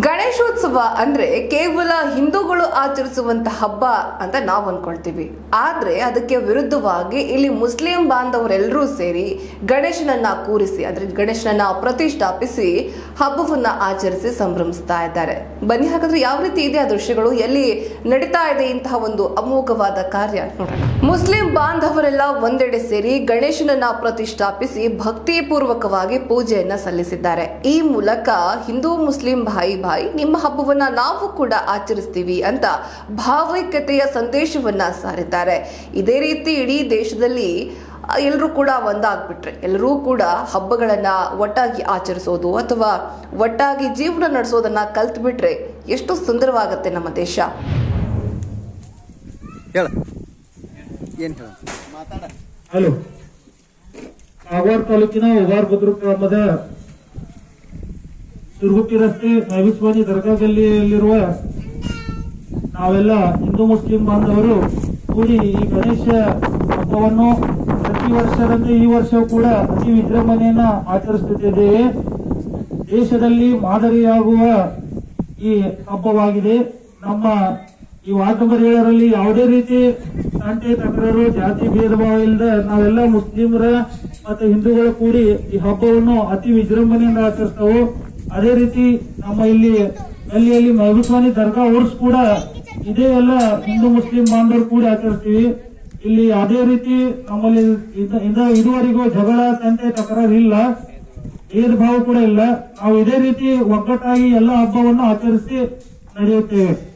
ಗಣೇಶೋತ್ಸವ ಅಂದ್ರೆ ಕೇವಲ ಹಿಂದೂಗಳು ಆಚರಿಸುವಂತ ಹಬ್ಬ ಅಂತ ನಾವು ಅನ್ಕೊಳ್ತೀವಿ ಆದ್ರೆ ಅದಕ್ಕೆ ವಿರುದ್ಧವಾಗಿ ಇಲ್ಲಿ ಮುಸ್ಲಿಂ ಬಾಂಧವರೆಲ್ಲರೂ ಸೇರಿ ಗಣೇಶನನ್ನ ಕೂರಿಸಿ ಅಂದ್ರೆ ಗಣೇಶನನ್ನ ಪ್ರತಿಷ್ಠಾಪಿಸಿ ಹಬ್ಬವನ್ನ ಆಚರಿಸಿ ಸಂಭ್ರಮಿಸ್ತಾ ಇದ್ದಾರೆ ಬನ್ನಿ ಹಾಗಾದ್ರೆ ಯಾವ ರೀತಿ ಇದೆ ಆ ದೃಶ್ಯಗಳು ಎಲ್ಲಿ ನಡೀತಾ ಇದೆ ಇಂತಹ ಒಂದು ಅಮೋಘವಾದ ಕಾರ್ಯ ನೋಡೋಣ ಮುಸ್ಲಿಂ ಬಾಂಧವರೆಲ್ಲ ಒಂದೆಡೆ ಸೇರಿ ಗಣೇಶನನ್ನ ಪ್ರತಿಷ್ಠಾಪಿಸಿ ಭಕ್ತಿ ಪೂರ್ವಕವಾಗಿ ಪೂಜೆಯನ್ನ ಸಲ್ಲಿಸಿದ್ದಾರೆ ಈ ಮೂಲಕ ಹಿಂದೂ ಮುಸ್ಲಿಂ ಭಾಯಿ ಭಾಯಿ ನಿಮ್ಮ ಹಬ್ಬವನ್ನ ನಾವು ಕೂಡ ಆಚರಿಸ್ತೀವಿ ಅಂತ ಭಾವೈಕ್ಯತೆಯ ಸಂದೇಶವನ್ನ ಸಾರಿದ್ದಾರೆ ಇದೇ ರೀತಿ ಇಡೀ ದೇಶದಲ್ಲಿ ಎಲ್ಲರೂ ಕೂಡ ಒಂದಾಗ್ಬಿಟ್ರೆ ಎಲ್ಲರೂ ಕೂಡ ಹಬ್ಬಗಳನ್ನ ಒಟ್ಟಾಗಿ ಆಚರಿಸೋದು ಅಥವಾ ಒಟ್ಟಾಗಿ ಜೀವನ ನಡೆಸೋದನ್ನ ಕಲ್ತ್ಬಿಟ್ರೆ ಎಷ್ಟು ಸುಂದರವಾಗುತ್ತೆ ನಮ್ಮ ದೇಶ ಹೇಳ ಏನು ಹೇಳ ಹಲೋ ಕಾಗವಾಡ ತಾಲೂಕಿನ ಉಗಾರ್ ಬುದ್ರು ಗ್ರಾಮದ ಸುರ್ಗುಟ್ಟಿ ರಸ್ತೆ ನೈವಿಸ್ವಾನಿ ದರ್ಗಾ ಗಲ್ಲಿಯಲ್ಲಿರುವ ನಾವೆಲ್ಲ ಹಿಂದೂ ಮುಸ್ಲಿಂ ಬಾಂಧವರು ಕೂಡಿ ಈ ಗಣೇಶ ಹಬ್ಬವನ್ನು ಪ್ರತಿ ವರ್ಷದಂತೆ ಈ ವರ್ಷ ಕೂಡ ಅತಿ ವಿಜೃಂಭಣೆಯನ್ನ ಆಚರಿಸುತ್ತಿದ್ದೇವೆ ದೇಶದಲ್ಲಿ ಮಾದರಿಯಾಗುವ ಈ ಹಬ್ಬವಾಗಿದೆ ನಮ್ಮ ಈ ವಾರ್ಡ್ ನಂಬರ್ ಏಳರಲ್ಲಿ ಯಾವುದೇ ರೀತಿ ತಂಟೆ ತಕರಾರು ಜಾತಿ ಭೇದ ಭಾವ ಇಲ್ಲದೆ ನಾವೆಲ್ಲ ಮುಸ್ಲಿಮರ ಮತ್ತೆ ಹಿಂದೂಗಳು ಕೂಡಿ ಈ ಹಬ್ಬವನ್ನು ಅತಿ ವಿಜೃಂಭಣೆಯಿಂದ ಆಚರಿಸ್ತೇವೆ ಅದೇ ರೀತಿ ನಮ್ಮ ಇಲ್ಲಿ ಗಲ್ಲಿಯಲ್ಲಿ ಮಹಬೂಸ್ವಾನಿ ದರ್ಗಾ ಉರ್ಸ್ ಕೂಡ ಇದೇ ಎಲ್ಲ ಹಿಂದೂ ಮುಸ್ಲಿಂ ಬಾಂಧವರು ಕೂಡಿ ಆಚರಿಸ್ತೀವಿ ಇಲ್ಲಿ ಯಾವುದೇ ರೀತಿ ನಮ್ಮಲ್ಲಿ ಇದ- ಇದ- ಇದುವರೆಗೂ ಜಗಳ ತಂಟೆ ತಕರಾರು ಇಲ್ಲ ಭೇದ ಭಾವ ಕೂಡ ಇಲ್ಲ ನಾವು ಇದೇ ರೀತಿ ಒಗ್ಗಟ್ಟಾಗಿ ಎಲ್ಲ ಹಬ್ಬವನ್ನು ಆಚರಿಸಿ ನಡೆಯುತ್ತೇವೆ